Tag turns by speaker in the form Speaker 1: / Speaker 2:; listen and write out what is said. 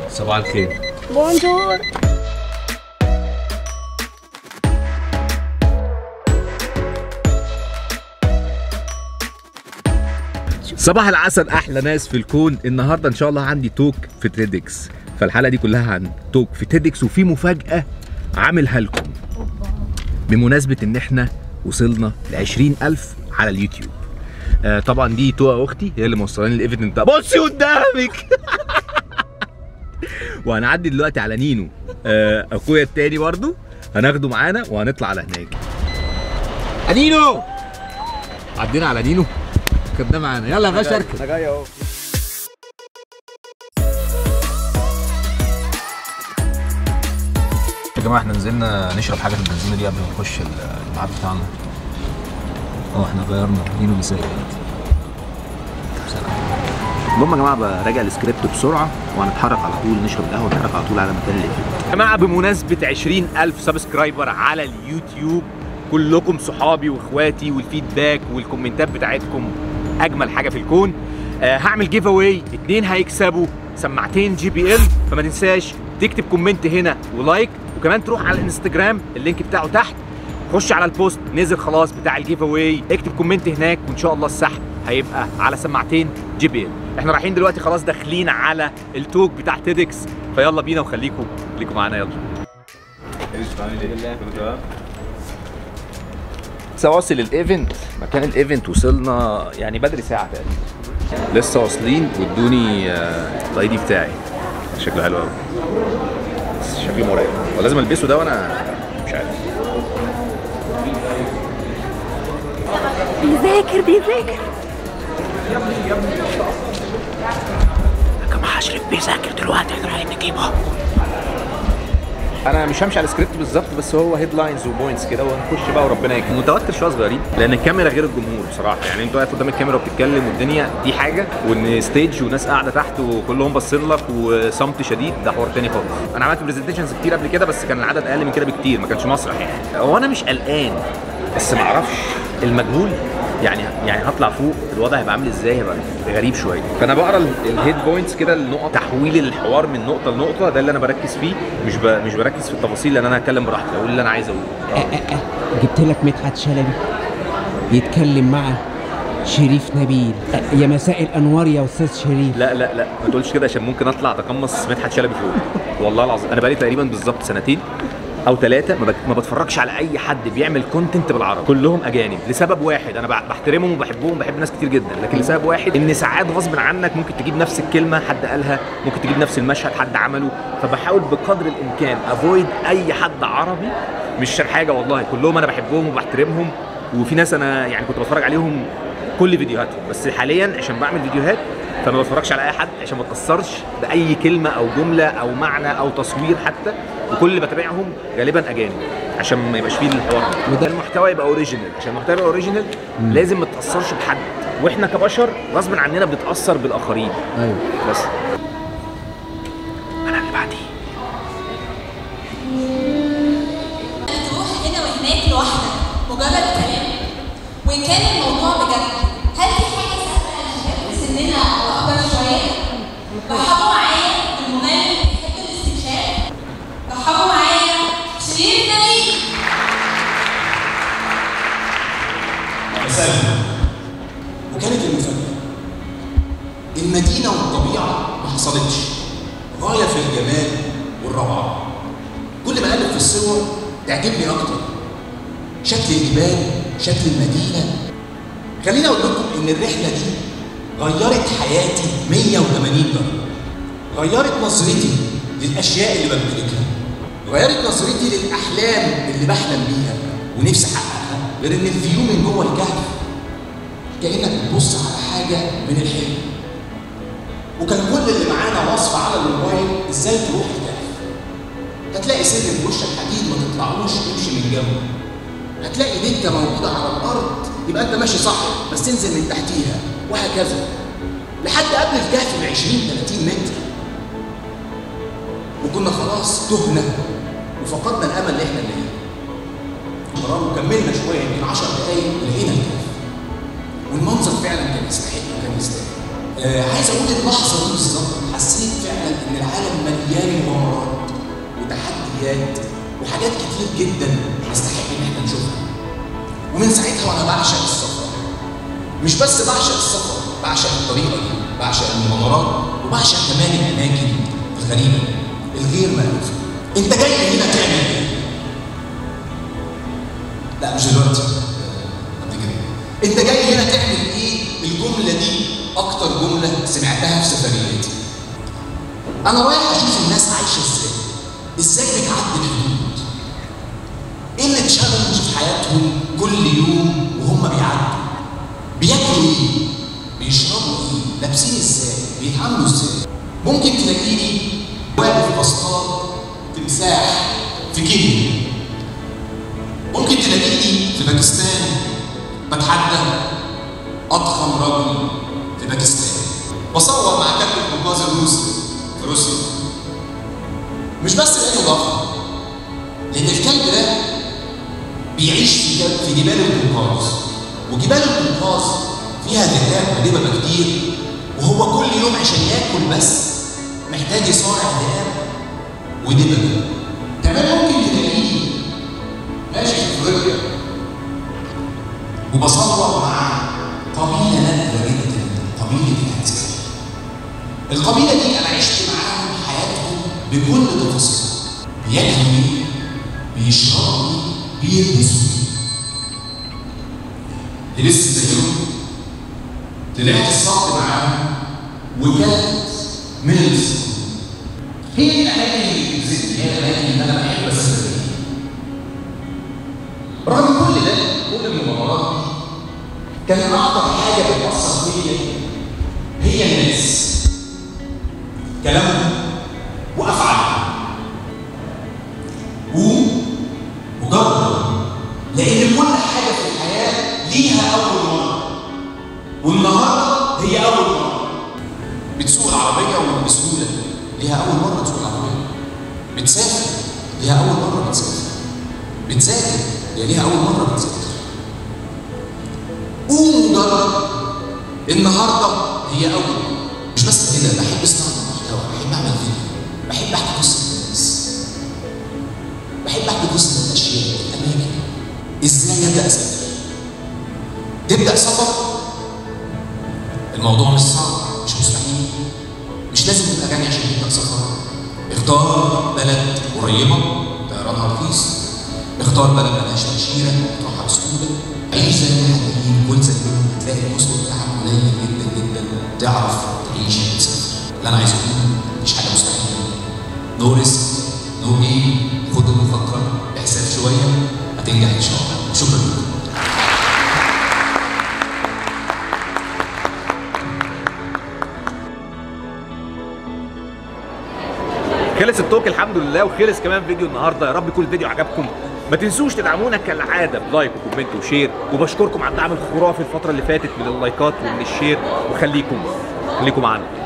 Speaker 1: صباح الخير
Speaker 2: بونجور
Speaker 1: صباح العسل احلى ناس في الكون النهارده ان شاء الله عندي توك في تيدكس فالحلقه دي كلها عن توك في تيدكس وفي مفاجاه عاملها لكم بمناسبه ان احنا وصلنا ل 20000 على اليوتيوب آه طبعا دي توقع اختي هي اللي موصلاني الايفيدنت ده بصي قدامك وهنعدي دلوقتي على نينو آه اخويا التاني برضو هناخده معانا وهنطلع على هناك نينو عدينا على نينو ركبناه معانا يلا يا باشا اركب
Speaker 3: انا جاي اهو
Speaker 1: يا جماعه احنا نزلنا نشرب حاجه في البنزينه دي قبل ما نخش الميعاد بتاعنا اه احنا غيرنا نينو بيسايق
Speaker 3: المهم يا جماعه براجع السكريبت بسرعه وهنتحرك على طول نشرب القهوه ونتحرك على طول على مكان الايفنت
Speaker 1: يا جماعه بمناسبه 20000 سبسكرايبر على اليوتيوب كلكم صحابي واخواتي والفيدباك والكومنتات بتاعتكم اجمل حاجه في الكون آه هعمل جيف اواي اتنين هيكسبوا سماعتين جي بي ال فما تنساش تكتب كومنت هنا ولايك وكمان تروح على الانستجرام اللينك بتاعه تحت خش على البوست نزل خلاص بتاع الجيف اواي اكتب كومنت هناك وان شاء الله السحب هيبقى على سماعتين جي بي ال احنا رايحين دلوقتي خلاص داخلين على التوك بتاع تيدكس فيلا بينا وخليكم خليكم معانا يلا لسه واصل الايفنت مكان الايفنت وصلنا يعني بدري ساعه تقريبا لسه واصلين وادوني الاي دي بتاعي شكله حلو قوي بس شكله مرعب ولازم البسه ده وانا مش عارف
Speaker 2: بيذاكر بيذاكر
Speaker 3: يا جماعه شريف بيذاكر دلوقتي احنا رايحين نجيبها
Speaker 1: انا مش همشي على السكريبت بالظبط بس هو هيدلاينز وبوينتس كده وهنخش بقى وربنا يكرم متوتر شويه صغيرين لان الكاميرا غير الجمهور بصراحه يعني انت واقف قدام الكاميرا وبتتكلم والدنيا دي حاجه وان ستيج وناس قاعده تحت وكلهم باصين لك وصمت شديد ده حوار تاني خالص انا عملت برزنتيشنز كتير قبل كده بس كان العدد اقل من كده بكتير ما كانش مسرح يعني هو انا مش قلقان بس ما اعرفش المجهول يعني يعني هطلع فوق الوضع هيبقى عامل ازاي هيبقى غريب شويه فانا بقرا الهيد بوينتس كده النقط تحويل الحوار من نقطه لنقطه ده اللي انا بركز فيه مش ب... مش بركز في التفاصيل لان انا هتكلم براحتي اقول اللي انا عايز اقوله
Speaker 4: أه أه أه. جبت لك مدحت شلبي يتكلم مع شريف نبيل أه، يا مساء الانوار يا استاذ شريف
Speaker 1: لا لا لا ما تقولش كده عشان ممكن اطلع اتقمص مدحت شلبي فوق والله العظيم انا بقالي تقريبا بالظبط سنتين او ثلاثه ما, بت... ما بتفرجش على اي حد بيعمل كونتنت بالعربي كلهم اجانب لسبب واحد انا بع- بحترمهم وبحبهم بحب ناس كتير جدا لكن لسبب واحد ان ساعات غصب عنك ممكن تجيب نفس الكلمه حد قالها ممكن تجيب نفس المشهد حد عمله فبحاول بقدر الامكان افويد اي حد عربي مش عشان حاجه والله كلهم انا بحبهم وبحترمهم وفي ناس انا يعني كنت بتفرج عليهم كل فيديوهاتهم بس حاليا عشان بعمل فيديوهات فما بتفرجش على اي حد عشان ما اتاثرش باي كلمه او جمله او معنى او تصوير حتى وكل اللي بتابعهم غالبا اجانب عشان ما يبقاش فيه الحوار ده
Speaker 4: وده-
Speaker 1: المحتوى يبقى اوريجينال عشان المحتوى يبقى اوريجينال لازم ما تتاثرش بحد واحنا كبشر غصب عننا بنتاثر بالاخرين
Speaker 4: ايوه
Speaker 1: بس انا اللي بعديه
Speaker 5: تروح هنا وهناك لوحدك مجرد كلام وان كان الموضوع بجد هل في حاجه سهله للشباب في سننا او اكبر شويه؟ رحبوا معايا بالمغني اللي بيحب الاستكشاف رحبوا معايا شريف نبيل
Speaker 6: مساء وكانت المفاجأة المدينة والطبيعة ما حصلتش غاية في الجمال والروعة كل ما أقلب في الصور تعجبني أكتر شكل الجبال شكل المدينة خليني أقول لكم إن الرحلة دي غيرت حياتي 180 درجة غيرت نظرتي للأشياء اللي بمتلكها غيرت نظرتي للأحلام اللي بحلم بيها ونفسي أحققها غير إن الفيو من جوه الكهف كأنك بتبص على حاجة من الحلم وكان كل اللي معانا وصفة على الموبايل ازاي تروح الكهف هتلاقي سر في وشك حديد ما تطلعوش تمشي من جنبه هتلاقي دكة موجودة على الأرض يبقى أنت ماشي صح بس تنزل من تحتيها وهكذا لحد قبل الكهف ب 20 30 متر وكنا خلاص تهنا وفقدنا الأمل اللي احنا نلاقيه قرار وكملنا شوية يمكن 10 دقايق لقينا الكهف والمنظر فعلا كان يستحق وكان يستاهل. آه عايز اقول اللحظه دي بالظبط حسيت فعلا ان العالم وتحديات وحاجات كتير جدا نستحق ان احنا نشوفها ومن ساعتها وانا بعشق السفر مش بس بعشق السفر بعشق الطريقه دي بعشق المغامرات وبعشق كمان الاماكن الغريبه الغير مألوفه انت جاي هنا تعمل ايه؟ لا مش دلوقتي قبل كده انت جاي هنا تعمل ايه؟ الجمله دي اكتر جمله سمعتها في سفرياتي انا رايح اشوف الناس عايشه ازاي ازاي بتعدي الحدود ايه اللي اتشغل في حياتهم كل يوم وهم بيعدوا بياكلوا ايه بيشربوا ايه لابسين ازاي بيتعاملوا ازاي ممكن تلاقيني واقف بصطاد تمساح في كينيا ممكن تلاقيني في باكستان بتحدى اضخم رجل في باكستان بصور مع كابتن الانقاذ الروسي في روسيا مش بس لانه ضخم لان الكلب ده بيعيش في جب- في جبال القوقاز وجبال القوقاز فيها ذئاب ودببة كتير وهو كل يوم عشان ياكل بس محتاج يصارع ذئاب ودببة كمان ممكن تلاقيه ماشي في افريقيا وبصور مع قبيلة نادرة جدا قبيلة الهتسكي القبيلة دي أنا عشت معاهم حياتهم بكل تفاصيلها بياكلوا إيه؟ بيشربوا إيه؟ بيلبسوا إيه؟ لبست زيهم طلعت الصعب معاهم وكلت من الصعب هي دي الأماكن اللي بتجذبني هي الأماكن اللي أنا بحب أسافر فيها رغم كل ده كل المغامرات دي كان أكتر حاجة بتأثر فيا هي الناس كلامهم وافعالهم قوم وجرب لان كل حاجه في الحياه ليها اول مره والنهارده هي اول مره بتسوق العربيه وبسهوله ليها اول مره تسوق العربيه بتسافر ليها اول مره بتسافر بتذاكر هي ليها اول مره بتذاكر قوم وجرب النهارده هي اول مره مش بس كده بحب صناعه المحتوى بحب اعمل فيديو بحب احكي قصه الناس بحب احكي قصه الاشياء الاماكن ازاي ابدا اسافر تبدا سفر الموضوع مش صعب مش مستحيل مش لازم تبقى غني عشان تبدا سفر اختار بلد قريبه طيرانها رخيص اختار بلد ملهاش تاشيره تروحها بسهوله عيش زي المحليين كل زي ما هتلاقي الكوست بتاعها قليل جدا جدا تعرف تعيش وتسافر اللي انا عايز اقوله مش حاجه مستحيله نو ريسك نو جيم خد المخاطره بحساب شويه هتنجح ان شاء الله شكرا لكم
Speaker 1: خلص التوك الحمد لله وخلص كمان فيديو النهارده يا رب يكون الفيديو عجبكم ما تنسوش تدعمونا كالعاده بلايك وكومنت وشير وبشكركم على الدعم الخرافي الفتره اللي فاتت من اللايكات ومن الشير وخليكم خليكم معانا